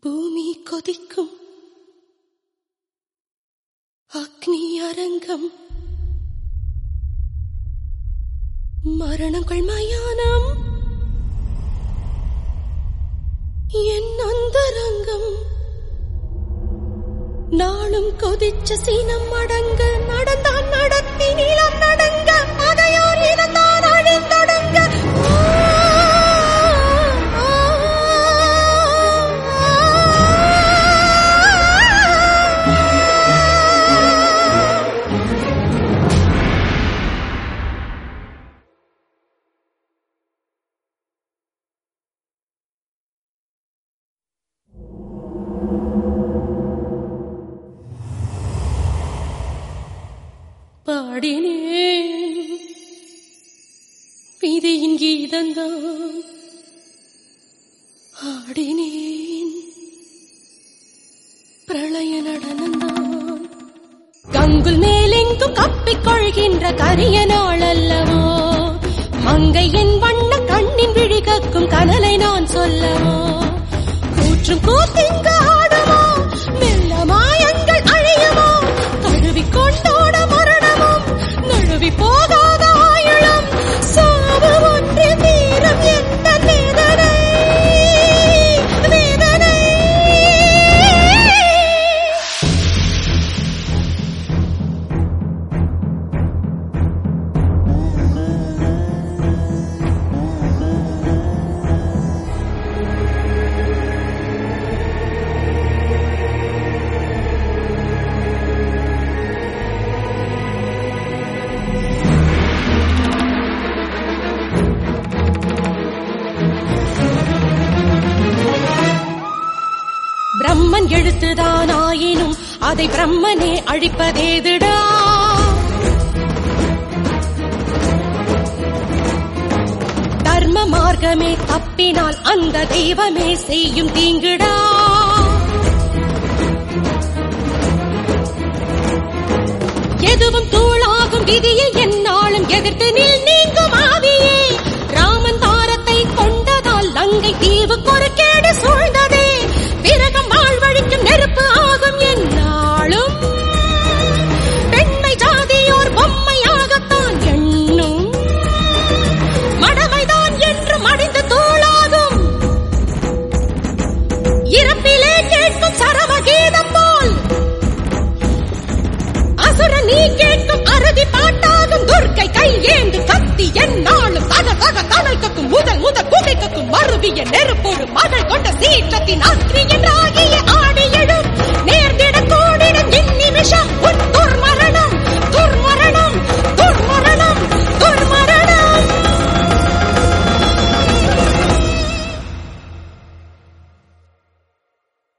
பூமி கொதிக்கும் அக்னி அரங்கம் மரணங்கள் மயானம் என் அந்தரங்கம் நாளும் கொதிச்ச சீனம் அடங்க நடந்தான் நடத்தி நீளம் நடங்க அதையோர் இனத்தான் அழிந்தொடுங்க பாடினேன் விதியின் கீதந்தான் ஆடினேன் பிரளய நடனந்தான் கங்குல் மேலெங்கும் கப்பிக் கொள்கின்ற கரிய நாள் அல்லவோ மங்கையின் வண்ண கண்ணின் விழிகக்கும் கனலை நான் சொல்லவோ கூற்றும் கூத்திங்கு ஆடுமோ மெல்ல மாயங்கள் அழியுமோ தழுவி கொண்டோட மரணமும் நழுவி போகாத ஆயுளம் சாவு ஒன்று தீரம் எந்த வேதனை வேதனை பிரம்மன் எழுத்துதான் ஆயினும் அதை பிரம்மனே அழிப்பதேதுடா தர்ம மார்க்கமே தப்பினால் அந்த தெய்வமே செய்யும் தீங்குடா எதுவும் தூளாகும் விதியை என்னாலும் எதிர்த்து நில் நீங்கும் ஆவியே ராமன் தாரத்தை கொண்டதால் லங்கை தீவு கொறுக்கேடு சூழ்ந்ததே விரகம் வாழ்வழிக்கும் நெருப்பு ஆகும் என்னாலும் பெண்மை ஜாதியோர் பொம்மையாகத்தான் எண்ணும் மடமைதான் என்று மடிந்து தூளாகும் இறப்பிலே கேட்கும் சரவ கீதம் போல் அசுர நீ கேட்கும் அறுதி பாட்டாகும் துர்க்கை கை ஏந்து கத்தி என்னாலும் தக தக தனல் கக்கும் முதல் முதல் குகை கக்கும் மருவிய நெருப்போடு மகள் கொண்ட சீற்றத்தின் அக்னி என்றால்